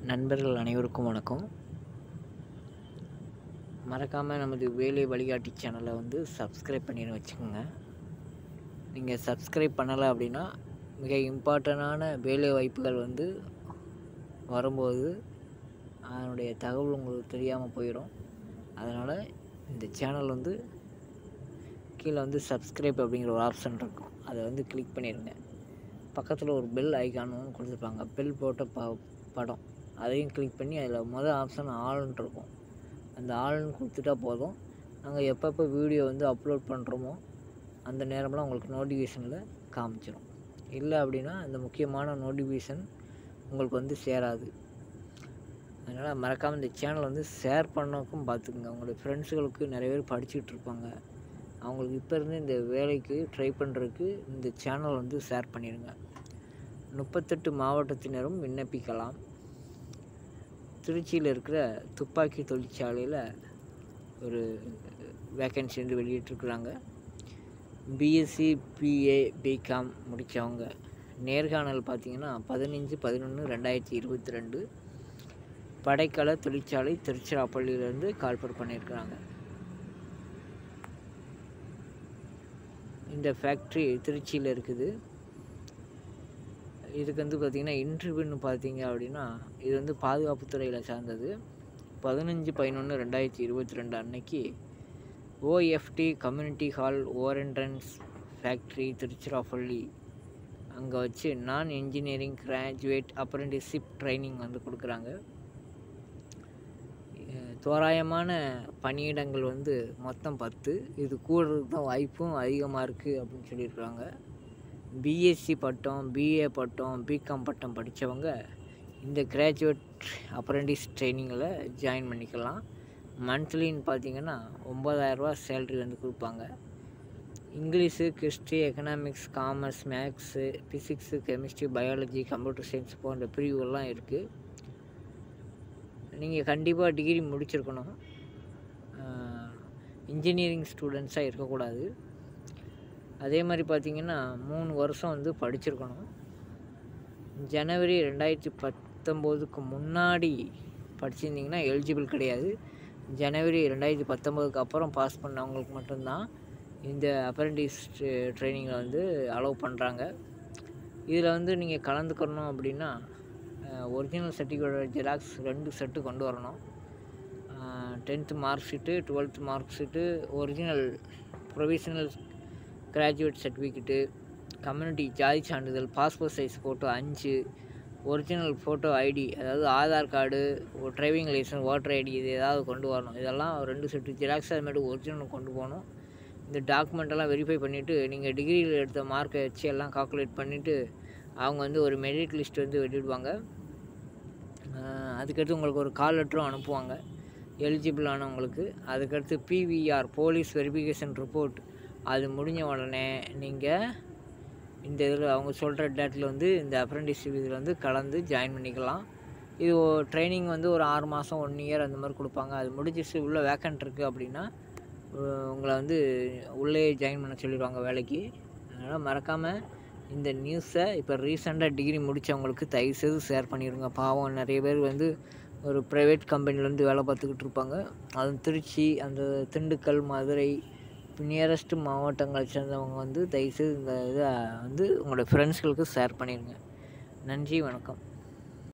நண்பர்கள் அனைவருக்கும் வணக்கம் மறக்காமல் நமது வேலை வழிகாட்டி சேனலை வந்து சப்ஸ்கிரைப் பண்ணிட்டு வச்சுக்கோங்க நீங்கள் சப்ஸ்கிரைப் பண்ணலை அப்படின்னா மிக இம்பார்ட்டண்டான வேலை வாய்ப்புகள் வந்து வரும்போது அதனுடைய தகவல் உங்களுக்கு தெரியாமல் போயிடும் அதனால் இந்த சேனல் வந்து கீழே வந்து சப்ஸ்கிரைப் அப்படிங்கிற ஒரு ஆப்ஷன் இருக்கும் அதை வந்து கிளிக் பண்ணிடுங்க பக்கத்தில் ஒரு பெல் ஐக்கானும் கொடுத்துருப்பாங்க பெல் போட்ட ப படம் அதையும் கிளிக் பண்ணி அதில் மொதல் ஆப்ஷன் ஆல்னு இருக்கும் அந்த ஆல்னு கொடுத்துட்டா போதும் நாங்கள் எப்பப்போ வீடியோ வந்து அப்லோட் பண்ணுறோமோ அந்த நேரம்லாம் உங்களுக்கு நோட்டிஃபிகேஷனில் காமிச்சிடும் இல்லை அப்படின்னா அந்த முக்கியமான நோட்டிஃபிகேஷன் உங்களுக்கு வந்து சேராது அதனால் மறக்காமல் இந்த சேனல் வந்து ஷேர் பண்ணக்கும் பார்த்துக்குங்க உங்களுடைய ஃப்ரெண்ட்ஸுகளுக்கு நிறைய பேர் படிச்சுக்கிட்டு இருப்பாங்க அவங்களுக்கு இப்போ இருந்து இந்த வேலைக்கு ட்ரை பண்ணுறதுக்கு இந்த சேனல் வந்து ஷேர் பண்ணிடுங்க முப்பத்தெட்டு மாவட்டத்தினரும் விண்ணப்பிக்கலாம் திருச்சியில் இருக்கிற துப்பாக்கி தொழிற்சாலையில் ஒரு வேக்கன்சி வந்து வெளியிட்டிருக்குறாங்க பிஎஸ்சி பிஏ பிகாம் முடித்தவங்க நேர்காணல் பார்த்தீங்கன்னா பதினஞ்சு பதினொன்று ரெண்டாயிரத்தி இருபத்தி ரெண்டு படைக்கல தொழிற்சாலை திருச்சிராப்பள்ளியிலேருந்து கால்பர் பண்ணியிருக்கிறாங்க இந்த ஃபேக்ட்ரி திருச்சியில் இருக்குது இதுக்கு வந்து பார்த்திங்கன்னா இன்டர்வியூன்னு பார்த்தீங்க அப்படின்னா இது வந்து பாதுகாப்புத்துறையில் சார்ந்தது பதினஞ்சு பதினொன்று ரெண்டாயிரத்தி இருபத்தி ரெண்டு அன்னைக்கு OFT community hall ordnance factory Tiruchirappalli அங்கே வச்சு நான் இன்ஜினியரிங் கிராஜுவேட் அப்ரெண்டிஸ்ஷிப் ட்ரைனிங் வந்து கொடுக்குறாங்க தோராயமான பணியிடங்கள் வந்து மொத்தம் பத்து இது கூடுறதுக்கு தான் வாய்ப்பும் அதிகமாக இருக்குது அப்படின்னு சொல்லியிருக்காங்க பிஎஸ்சி பட்டம் பிஏ பட்டம் பிகாம் பட்டம் படித்தவங்க இந்த கிராஜுவேட் அப்ரெண்டிஸ் ட்ரைனிங்கில் ஜாயின் பண்ணிக்கலாம் மந்த்லின்னு பார்த்தீங்கன்னா ஒம்பதாயிரரூபா சேல்ரி வந்து கொடுப்பாங்க English history economics commerce maths physics chemistry biology computer science போன்ற பிரிவுகள்லாம் இருக்குது நீங்கள் கண்டிப்பாக டிகிரி முடிச்சிருக்கணும் இன்ஜினியரிங் ஸ்டூடெண்ட்ஸாக இருக்கக்கூடாது அதே மாதிரி பார்த்திங்கன்னா மூணு வருஷம் வந்து படிச்சிருக்கணும் ஜனவரி ரெண்டாயிரத்தி பத்தொம்போதுக்கு முன்னாடி படிச்சிருந்திங்கன்னா எலிஜிபிள் கிடையாது ஜனவரி ரெண்டாயிரத்தி பத்தொம்போதுக்கு அப்புறம் பாஸ் பண்ணவங்களுக்கு மட்டும்தான் இந்த அப்ரெண்டிஸ் ட்ரைனிங்கில் வந்து அலோவ் பண்ணுறாங்க இதில் வந்து நீங்கள் கலந்துக்கணும் அப்படின்னா ஒரிஜினல் சர்டிஃபிகேட் ஜெராக்ஸ் ரெண்டு செட்டு கொண்டு வரணும் tenth mark sheet twelfth mark sheet original provisional graduate certificate community ஜாதி சான்றிதழ் பாஸ்போர்ட் சைஸ் ஃபோட்டோ அஞ்சு ஒரிஜினல் ஃபோட்டோ ஐடி அதாவது Aadhaar card driving licence voter ID இது ஏதாவது கொண்டு வரணும் இதெல்லாம் ரெண்டு செட்டு ஜெராக்ஸ் அதுமாதிரி ஒரிஜினல் கொண்டு போகணும் இந்த டாக்குமெண்ட்டெல்லாம் வெரிஃபை பண்ணிவிட்டு நீங்கள் டிகிரியில் எடுத்த மார்க்கை வச்சு எல்லாம் கால்குலேட் பண்ணிவிட்டு அவங்க வந்து ஒரு மெரிட் லிஸ்ட் வந்து வெளியிடுவாங்க அதுக்கடுத்து உங்களுக்கு ஒரு கால் லெட்டரும் அனுப்புவாங்க எலிஜிபிள் ஆனவங்களுக்கு அதுக்கடுத்து பிவிஆர் போலீஸ் வெரிஃபிகேஷன் ரிப்போர்ட் அது முடிஞ்ச உடனே நீங்கள் இந்த இதில் அவங்க சொல்கிற டேட்டில் வந்து இந்த அப்ரெண்டிஸ்ஷிப் இதில் வந்து கலந்து ஜாயின் பண்ணிக்கலாம் இது ட்ரைனிங் வந்து ஒரு ஆறு மாதம் ஒன் இயர் அந்த மாதிரி கொடுப்பாங்க அது முடிஞ்சிச்சு உள்ளே வேக்கண்ட் இருக்குது அப்படின்னா உங்களை வந்து உள்ளே ஜாயின் பண்ண சொல்லிடுவாங்க வேலைக்கு அதனால் மறக்காமல் இந்த நியூஸை இப்போ ரீசெண்டாக டிகிரி முடித்தவங்களுக்கு தயவுசெய்து ஷேர் பண்ணிடுங்க பாவம் நிறைய பேர் வந்து ஒரு ப்ரைவேட் கம்பெனிலேருந்து வேலை பார்த்துக்கிட்டு இருப்பாங்க அதுவும் திருச்சி அந்த திண்டுக்கல் மதுரை நியரஸ்ட்டு மாவட்டங்களை சேர்ந்தவங்க வந்து தயவுசெய்து இந்த இதை வந்து உங்களோட ஃப்ரெண்ட்ஸ்களுக்கு ஷேர் பண்ணிடுங்க நன்றி வணக்கம்